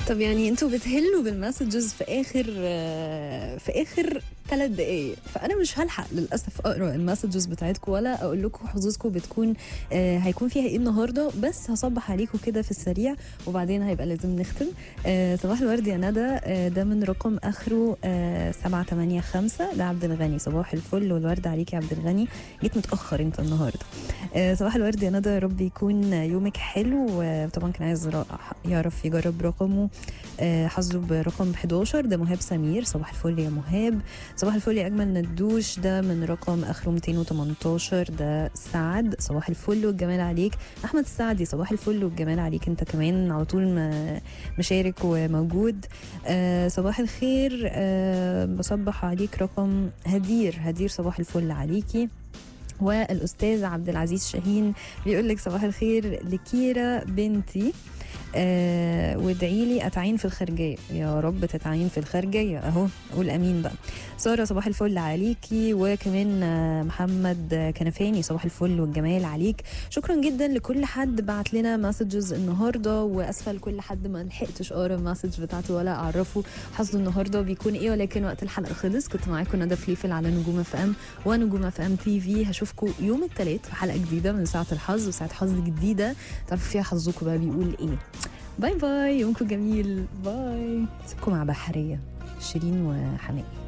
طب يعني انتوا بتهلوا بالمسجز في اخر آه، في اخر ثلاث دقايق فانا مش هلحق للاسف اقرا المسجز بتاعتكم ولا اقول لكم حظوظكم بتكون آه، هيكون فيها ايه النهارده بس هصبح عليكم كده في السريع وبعدين هيبقى لازم نختم آه، صباح الورد يا ندى آه، ده من رقم اخره آه، 785 ده عبد الغني صباح الفل والورد عليك يا عبد الغني جيت متاخر انت النهارده آه، صباح الورد يا ندى يا رب يكون يومك حلو وطبعا كان عايز را- يعرف يجرب رقمه آه، حظه برقم 11 ده مهاب سمير صباح الفل يا مهاب صباح الفل يا اجمل ندوش ده من رقم اخره 218 ده سعد صباح الفل والجمال عليك احمد السعدي صباح الفل والجمال عليك انت كمان على طول م- مشارك وموجود آه، صباح الخير آه، بصبح عليك رقم هدير هدير صباح الفل عليكي والاستاذ عبد العزيز شاهين بيقول لك صباح الخير لكيرا بنتي آه وادعي لي اتعين في الخارجيه يا رب تتعين في الخارجيه اهو قول امين بقى ساره صباح الفل عليكي وكمان آه، محمد آه، كنفاني صباح الفل والجمال عليك شكرا جدا لكل حد بعت لنا مسجز النهارده واسفه لكل حد ما لحقتش اقرا المسج بتاعته ولا اعرفه حظه النهارده بيكون ايه ولكن وقت الحلقه خلص كنت معاكم ندى فليفل على نجوم اف ام ونجوم اف ام تي في هشوفكم يوم الثلاث في حلقه جديده من ساعه الحظ وساعه حظ جديده تعرفوا فيها حظكم بقى بيقول ايه باي باي يومكم جميل باي سيبكم مع بحريه شيرين وحمائي